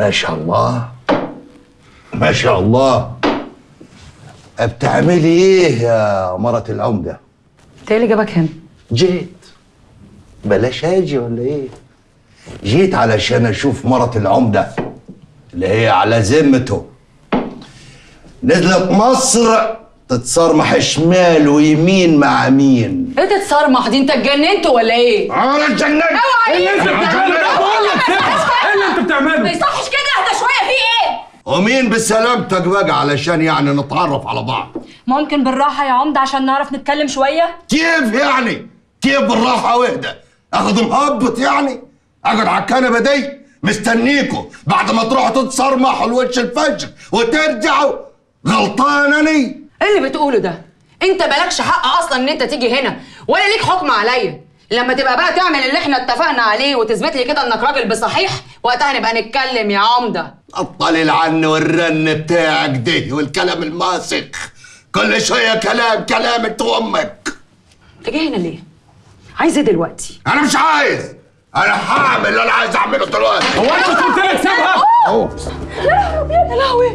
ما شاء الله ما شاء الله بتعملي ايه يا مرة العمدة انت ايه اللي جابك هنا جيت بلاش اجي ولا ايه جيت علشان اشوف مرة العمدة اللي هي على ذمته نزلت مصر تتصرمح شمال ويمين مع مين ايه تتصرمح دي انت اتجننت ولا ايه انا اتجننت اوعى انت بتعمله ده بقول لك سيبها ايه اللي انت ما بتعمله يصحش كده اهدى شويه في ايه ومين بسلامتك بقى علشان يعني نتعرف على بعض ممكن بالراحه يا عمده عشان نعرف نتكلم شويه كيف يعني كيف بالراحة واهدى اخذ مهبط يعني اقعد على الكنبة دي مستنيكوا بعد ما تروحوا تتصرمحوا لوش الفجر وترجعوا غلطانني ايه اللي بتقوله ده انت مالكش حق اصلا ان انت تيجي هنا ولا ليك حكم عليا لما تبقى بقى تعمل اللي احنا اتفقنا عليه وتثبت لي كده انك راجل بصحيح وقتها نبقى نتكلم يا عمده بطل العن والرن بتاعك ده والكلام الماسخ كل شوية كلام كلام انت وامك انت جاي هنا ليه عايز ايه دلوقتي انا مش عايز انا هعمل اللي انا عايز اعمله دلوقتي هو انا مش قلت لك سيبها اهو يا لهوي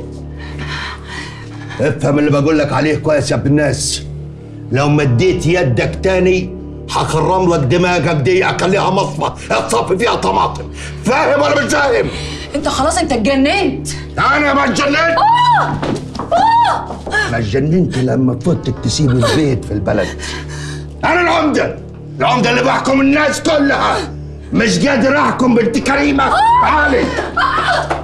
افهم اللي بقول لك عليه كويس يا ابن الناس لو مديت يدك تاني هخرم لك دماغك دي اخليها مصفى اتصفي فيها طماطم فاهم ولا مش فاهم؟ انت خلاص انت اتجننت انا ما اتجننت انا اتجننت لما فوتك تسيب البيت في البلد انا العمده العمده اللي بحكم الناس كلها مش قادر احكم بنت كريمه تعالي